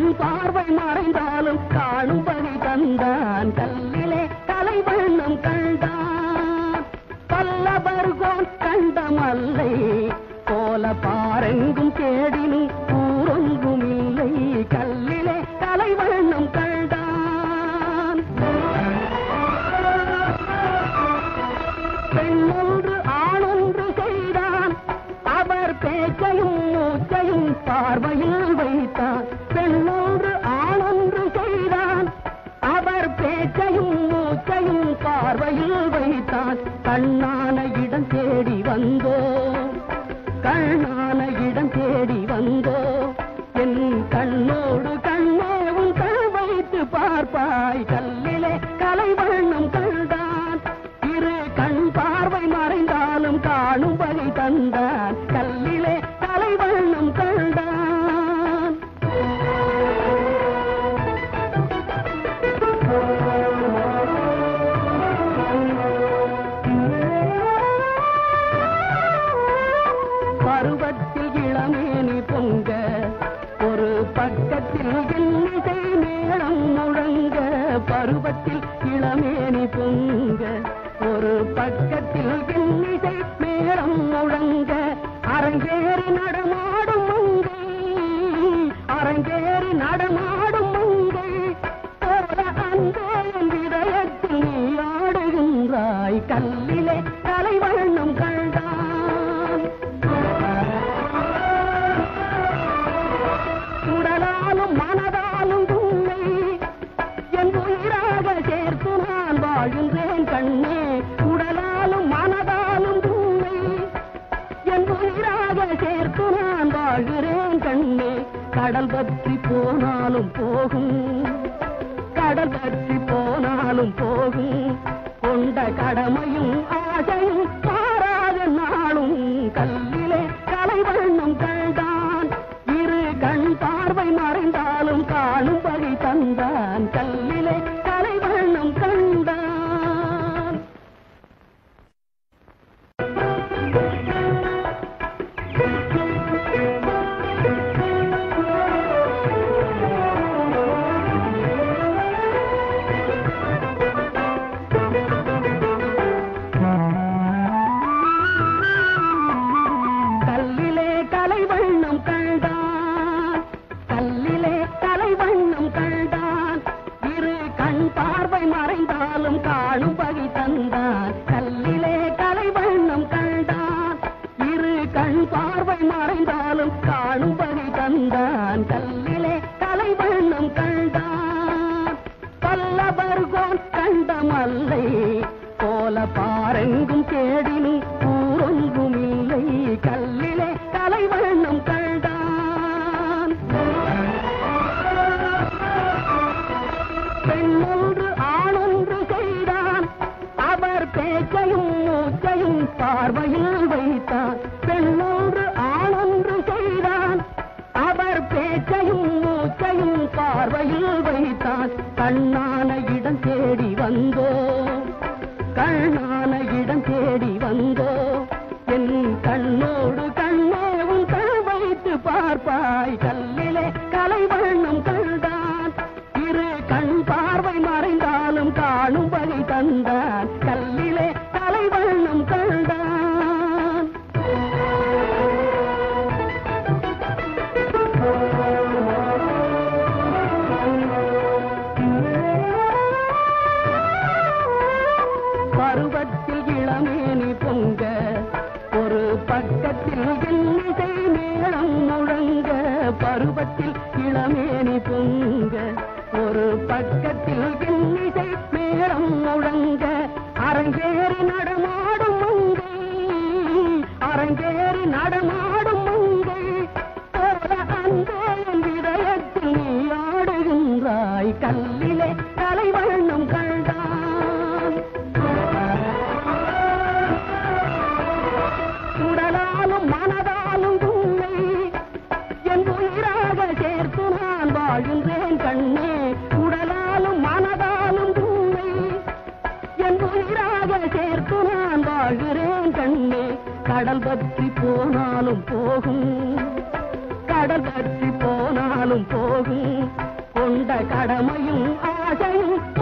கண் பார்வை மறைந்தாலும் காணும் வகை தந்தான் கல்லிலே கலை வண்ணம் கண்டான் பல்லவர்கோன் கண்ட மல்லை போல பாரெங்கும் தேடினும் கூறொன்றும் இல்லை கல்லிலே கலை வண்ணம் கண்டான் பெண்ணொன்று ஆணொன்று செய்தான் அவர் பேச்சையும் மூச்சையும் பார்வையில் வைத்தான் பெண்ணொன்று ஆணொன்று செய்தான் அவர் பேச்சையும் மூச்சையும் பார்வையில் வைத்தான் கண்ணான இடம் தேடி வந்தோ கண்ணான இடம் தேடி வந்தோ என் கண்ணோடு கண்ணேவும் கண் வைத்து பார்ப்பாய் கல்லிலே கலை வண்ணம் கண்டான் இரு கண் பார்வை மறைந்தாலும் காணும் வகை தந்தான் கல்லிலே கலை வண்ணம் கண்டான் பருவத்தில் இளமேனி பொங்க ஒரு பக்கத்தில் இன்னிசை மேளம் முழங்க பருவத்தில் இளமேனி பொங்க ஒரு பக்கத்தில் இன்னிசை மேளம் முழங்க அரங்கேறி நடமாடும் மங்கை அரங்கேறி நடமாடும் மங்கை போல அங்கே என் இதயத்தில் நீ ஆடுகின்றாய் கல்லிலே கலை வண்ணம் கண்டான் உடலாலும் மனதாலும் உன்னை என் உயிராக சேர்த்து நான் வாழ்கின்றேன் கண்ணே உடலாலும் மனதாலும் உன்னை என் உயிராக சேர்த்து நான் வாழ்கிறேன் கண்ணே கடல் பற்றி போனாலும் போகும் கடல் பற்றி போனாலும் போகும் கொண்ட கடமையும் ஆசையும் மாறாத நாளும் கல்லிலே கலை வண்ணம் கண்டான் இரு கண் பார்வை மறைந்தாலும் காணும் வகை தந்தான் கல்லிலே கலை வண்ணம் கண்டான் கல்லிலே கலை வண்ணம் கண்டான் கல்லிலே கலை வண்ணம் கண்டான் இரு கண் பார்வை மறைந்தாலும் காணும் வகை தந்தான் கல்லிலே கலை வண்ணம் கண்டான் இரு கண் பார்வை மறைந்தாலும் காணும் வகை தந்தான் கல்லிலே கலை வண்ணம் கண்டான் பல்லவர்கோன் கண்ட மல்லை போல பாரெங்கும் தேடினும் கூறொன்றும் இல்லை கல்லிலே கலை வண்ணம் கண்டான் பெண்ணொன்று ஆணொன்று செய்தான் அவர் பேச்சையும் மூச்சையும் பார்வையில் வைத்தான் பெண்ணொன்று ஆணொன்று செய்தான் அவர் பேச்சையும் மூச்சையும் பார்வையில் வைத்தான் கண்ணான இடம் தேடி வந்தோ கண்ணான இடம் தேடி வந்தோ என் கண்ணோடு கண்ணேவும் கண் வைத்து பார்ப்பாய் கல்லிலே கலை வண்ணம் கண்டான் இரு கண் பார்வை மறைந்தாலும் காணும் வகை தந்தான் கல்லிலே கலை வண்ணம் கண்டான் பருவத்தில் இளமேனி பொங்க ஒரு பக்கத்தில் இன்னிசை மேளம் முழங்க பருவத்தில் இளமேனி பொங்க ஒரு பக்கத்தில் இன்னிசை மேளம் முழங்க அரங்கேறி நடமாடும் மங்கை அரங்கேறி நடமாடும் மங்கை போல அங்கே என் இதயத்தில் நீ ஆடுகின்றாய் கல்லிலே கலை வண்ணம் கண்டான் உடலாலும் மனதாலும் உன்னை என் உயிராக சேர்த்து நான் வாழ்கின்றேன் கண்ணே உடலாலும் மனதாலும் உன்னை என் உயிராக சேர்த்து நான் வாழ்கிறேன் கண்ணே கடல் பற்றி போனாலும் போகும் கடல் பற்றி போனாலும் போகும் கொண்ட கடமையும் ஆசையும்